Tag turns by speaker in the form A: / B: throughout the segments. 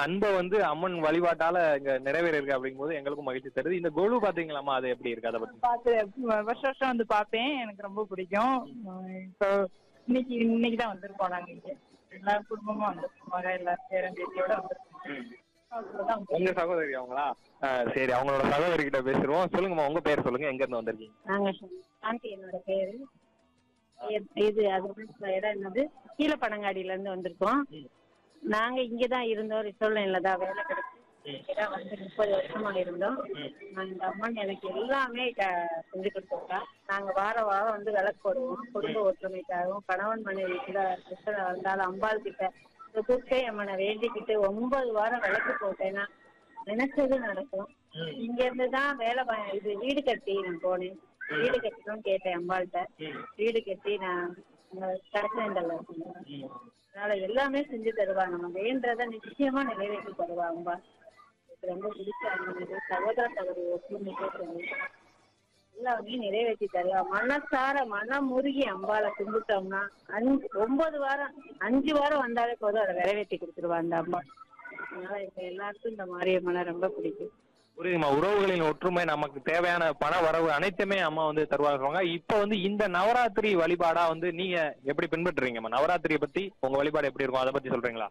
A: அன்பை வந்து அம்மன் வழிபாட்டால இங்க நிறைவேற இருக்கு அப்படிங்கும்போது எங்களுக்கும் மகிழ்ச்சி தருது இந்த கொலு பாத்தீங்களாமா அது எப்படி இருக்கு அதை பத்தி
B: பார்த்து வருஷம் வருஷம் வந்து பார்ப்பேன் எனக்கு ரொம்ப பிடிக்கும் உம் இப்போ இன்னைக்கு இன்னைக்கு தான் வந்திருக்கோம் நாங்க இங்க எல்லா குடும்பமும் வந்திருக்கோம் மக எல்லாரும் பேரன் பேத்தியோட வந்திருக்கோம் அவ்வளவுதான்.
A: உங்க சகோதரி அவங்களா ஆ, சரி அவங்களோட சகோதரி கிட்ட பேசுறோம் சொல்லுங்கம்மா உங்க பேர் சொல்லுங்க எங்க இருந்து வந்திருக்கீங்க
C: நாங்க ஆண்டி என்னோட பேரு எ- இது அது இடம் என்னது கீழப்பனங்காடியில இருந்து வந்திருக்கோம் நாங்க இங்கதான் இருந்தோம் ரிசோர்ட்ல தான் வேலை கிடைச்சு இங்கதான் வந்து முப்பது வருஷமா இருந்தோம் நான் இந்த அம்மன் எனக்கு எல்லாமே க- செஞ்சு கொடுத்துருக்கா நாங்க வார வாரம் வந்து விளக்கு போடுவோம் குடும்ப ஒற்றுமைக்காகவும் கணவன் மனைவிக்குள்ள பிரச்சனை வந்தாலும் அம்பாள் கிட்ட இந்த துர்க்கை அம்மனை வேண்டிக்கிட்டு ஒன்பது வாரம் விளக்கு போட்டேன்னா நினைச்சது நடக்கும் இங்க இருந்து தான் வேலை ப- இது வீடு கட்டி நான் போனேன் வீடு கட்டணும்னு கேட்டேன் அம்பாள்கிட்ட வீடு கட்டி நான் கடைசில அதனால எல்லாமே செஞ்சு தருவா நம்ம வேண்டதை நிச்சயமா நிறைவேற்றி தருவா அம்பாள் எனக்கு ரொம்ப பிடிச்ச அம்மன் இது சகோதர சகோதரி ஒற்றுமை கேட்கறது எல்லாமே நிறைவேற்றி தருவா மனசார மனம் முருகி அம்பாளை கும்பிட்டோம்னா அஞ்சு ஒன்பது வாரம் அஞ்சு வாரம் வந்தாலே போதும் அதை நிறைவேற்றி கொடுத்துருவா அந்த அம்மா அதனால இப்ப எல்லாருக்கும் இந்த மாரியம்மனை ரொம்ப பிடிக்கும்
A: புரியுதுமா உறவுகளின் ஒற்றுமை நமக்கு தேவையான பண வரவு அனைத்துமே அம்மா வந்து தருவாங்க சொல்லுவாங்க இப்போ வந்து இந்த நவராத்திரி வழிபாடா வந்து நீங்க எப்படி பின்பற்றுறீங்கம்மா நவராத்திரியை பத்தி உங்க வழிபாடு எப்படி இருக்கும் அதை பத்தி சொல்றீங்களா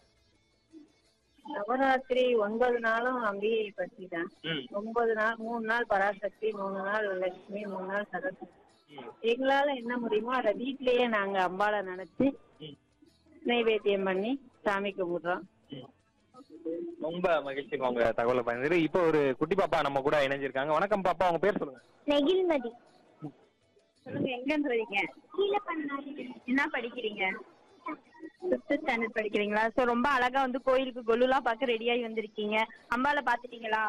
C: நவராத்திரி ஒன்பது நாளும் அம்பிகை பற்றி தான்
A: ம்.
C: ஒன்பது நாள் மூணு நாள் பராசக்தி மூணு நாள் லட்சுமி மூணு நாள் சரஸ்வதி எங்களால என்ன முடியுமோ அதை வீட்லயே நாங்க அம்பாளை நினைச்சு நைவேத்தியம் பண்ணி சாமி கும்பிடுறோம்
A: ரொம்ப மகிழ்ச்சி உங்க தகவலை பயந்து இப்போ ஒரு குட்டி பாப்பா நம்ம கூட இணைஞ்சிருக்காங்க வணக்கம் பாப்பா உங்க பேர் சொல்லுங்க
D: நெகிழ்மதி
B: சொல்லுங்க எங்க இருந்து வரீங்க
D: கீழே பண்ணாடி
B: என்ன படிக்கிறீங்க ஃபிஃப்த் ஸ்டாண்டர்ட் படிக்கிறீங்களா ஸோ ரொம்ப அழகா வந்து கோயிலுக்கு கொலுலாம் பார்க்க ரெடியாகி வந்திருக்கீங்க அம்பாவை பார்த்துட்டீங்களா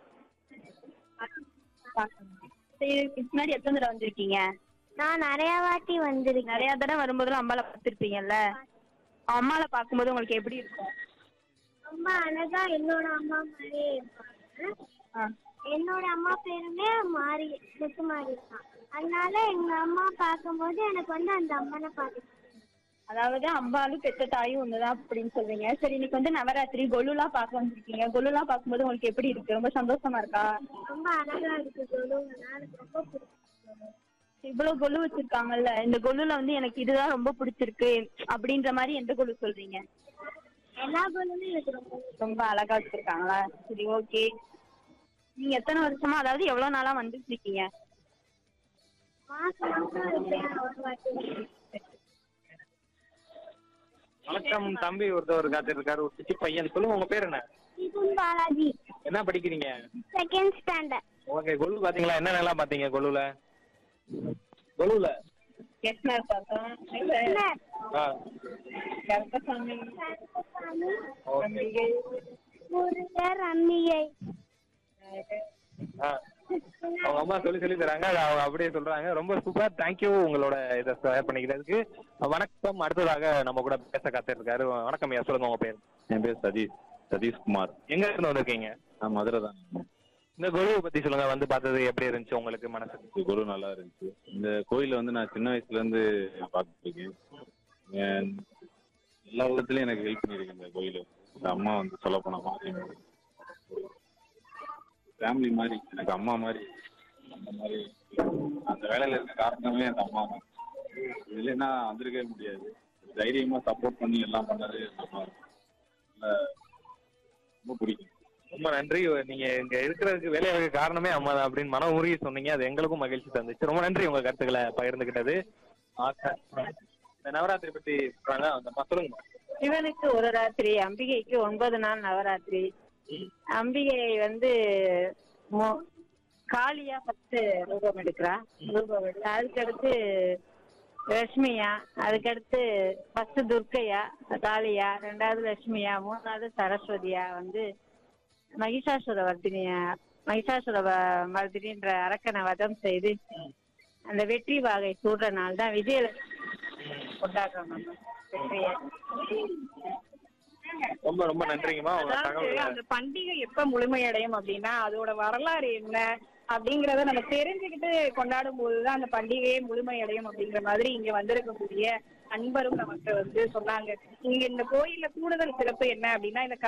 B: சரி இதுக்கு முன்னாடி எத்தனை தடவை வந்திருக்கீங்க
D: நான் நிறைய வாட்டி வந்திருக்கேன்
B: நிறைய தடவை வரும்போதெல்லாம் அம்பாவை பார்த்துருப்பீங்கல்ல அம்மாவை பார்க்கும்போது உங்களுக்கு எப்படி இருக்கும்
D: ரொம்ப அழகா என்னோட அம்மா மாதிரியே இருப்பாங்க என்னோட அம்மா பேருமே மாறி முத்துமாரி தான் அதனால எங்க அம்மா பார்க்கும்போது எனக்கு வந்து அந்த அம்மனை பார்த்து
B: அதாவது அம்பாலும் பெத்த தாயும் ஒண்ணுதான் அப்படின்னு சொல்றீங்க சரி இன்னைக்கு வந்து நவராத்திரி கொலுலாம் பார்க்க வந்திருக்கீங்க கொலுலாம் பார்க்கும்போது உங்களுக்கு எப்படி இருக்கு ரொம்ப சந்தோஷமா இருக்கா
D: ரொம்ப அழகா இருக்கு சொல்லுங்கன்னா எனக்கு ரொம்ப பிடிக்கும்
B: இவ்வளவு கொலு வச்சிருக்காங்கல்ல இந்த கொலுல வந்து எனக்கு இதுதான் ரொம்ப பிடிச்சிருக்கு அப்படின்ற மாதிரி எந்த கொலு சொல்றீங்க
D: எல்லா பொருளுமே எனக்கு ரொம்ப பிடிக்கும்.
B: ரொம்ப அழகா வச்சிருக்காங்களா சரி ஓகே நீங்க எத்தனை வருஷமா அதாவது எவ்வளவு நாளா வந்துட்டு இருக்கீங்க
D: மாசம் மாசம் இருப்பேன் ஒரு வாட்டி
A: வணக்கம் தம்பி ஒருத்தவர் காத்திருக்காரு ஒரு சிச்சி பையன் சொல்லுங்க உங்க பேர் என்ன
D: இதுவும் பாலாஜி
A: என்ன படிக்கிறீங்க
D: செகண்ட் ஸ்டாண்டர்ட்
A: ஓகே கொலு பாத்தீங்களா என்னென்னலாம் பாத்தீங்க கொலுல கொலுல
B: கிருஷ்ணர் பார்த்தோம்
A: ஆ
B: கருப்பசாமி
A: ஓகே
D: முருகர் அம்மிகை
A: ஆ அவங்க அம்மா சொல்லி சொல்லி தராங்க அதை அவங்க அப்படியே சொல்றாங்க ரொம்ப சூப்பர் தேங்க்யூ உங்களோட இதை ஷேர் பண்ணிக்கிறதுக்கு வணக்கம் அடுத்ததாக நம்ம கூட பேச காத்திருக்காரு வணக்கம் ஐயா சொல்லுங்க உங்க பேர்
E: என் பேர் சதீஷ் சதீஷ்குமார்
A: எங்க இருந்து வந்திருக்கீங்க
E: நான் மதுரை தான்
A: இந்த குருவை பத்தி சொல்லுங்க வந்து பார்த்தது எப்படி இருந்துச்சு உங்களுக்கு மனசுக்கு
E: குரு நல்லா இருந்துச்சு இந்த கோயிலை வந்து நான் சின்ன வயசுல இருந்து பார்த்துட்டு இருக்கேன் என் எல்லா விதத்துலயும் எனக்கு ஹெல்ப் பண்ணியிருக்கு இந்த கோயில் இந்த அம்மா வந்து சொல்ல போனா ஃபேமிலி மாதிரி எனக்கு அம்மா மாதிரி அந்த மாதிரி அந்த வேலையில இருக்க காரணமே அந்த அம்மா தான் இல்லைன்னா வந்திருக்கவே முடியாது தைரியமா சப்போர்ட் பண்ணி எல்லாம் பண்ணது அந்த அம்மா தான். நல்ல ரொம்ப பிடிக்கும்
A: ரொம்ப நன்றி நீங்க இங்க இருக்கிறதுக்கு வேலையாக காரணமே அம்மா தான் அப்படின்னு மன உருகி சொன்னீங்க அது எங்களுக்கும் மகிழ்ச்சி தந்துச்சு ரொம்ப நன்றி உங்க கருத்துக்களை பகிர்ந்துகிட்டது ஆக்க- இந்த நவராத்திரி பத்தி சொல்றாங்க அந்த அம்மா சொல்லுங்க
C: சிவனுக்கு ஒரு ராத்திரி அம்பிகைக்கு ஒன்பது நாள் நவராத்திரி அம்பிகை வந்து மொ- காளியா ஃபர்ஸ்ட் ரூபம் எடுக்கிறா ரூபம் எடுத்து அதுக்கடுத்து லட்சுமியா அதுக்கடுத்து ஃபர்ஸ்ட் துர்க்கையா காளியா ரெண்டாவது லட்சுமியா மூணாவது சரஸ்வதியா வந்து மகிஷாசுர வர்தினியா மகிஷாசுர வ- மர்தினின்ற அரக்கனை வதம் செய்து அந்த வெற்றி வாகை சூடுற நாள் தான் விஜயலட்சுமி கொண்டாடுறோம் நம்ம வெற்றியை
A: ரொம்ப ரொம்ப நன்றிங்கம்மா உங்க
B: அதாவது
A: தகவல்
B: அந்த பண்டிகை எப்ப முழுமையடையும் அப்படின்னா அதோட வரலாறு என்ன அப்படிங்கறத நம்ம தெரிஞ்சுக்கிட்டு கொண்டாடும் போதுதான் அந்த பண்டிகையே முழுமையடையும் அப்படிங்கிற மாதிரி இங்க வந்திருக்கக்கூடிய அன்பரும் நமக்கு வந்து சொன்னாங்க இங்க இந்த கோயில்ல கூடுதல் சிறப்பு என்ன அப்படின்னா இந்த